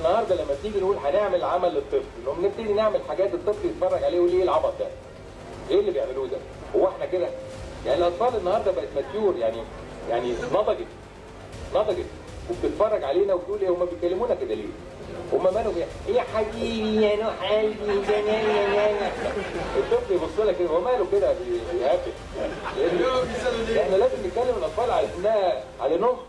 النهارده لما تيجي نقول هنعمل عمل للطفل نقوم نبتدي نعمل حاجات الطفل يتفرج عليه ويقول ايه العبط ده؟ ايه اللي بيعملوه ده؟ هو احنا كده؟ يعني الاطفال النهارده بقت ماتيور يعني يعني نضجت نضجت وبتتفرج علينا وبتقول ايه هم بيكلمونا كده ليه؟ هم مالهم ايه؟ يا حبيبي يا نوح قلبي ده نا- نا- نا- نا. الطفل يبص لك كده هو ماله كده بي- بيهبل لأن احنا لازم نتكلم الاطفال على انها على انهم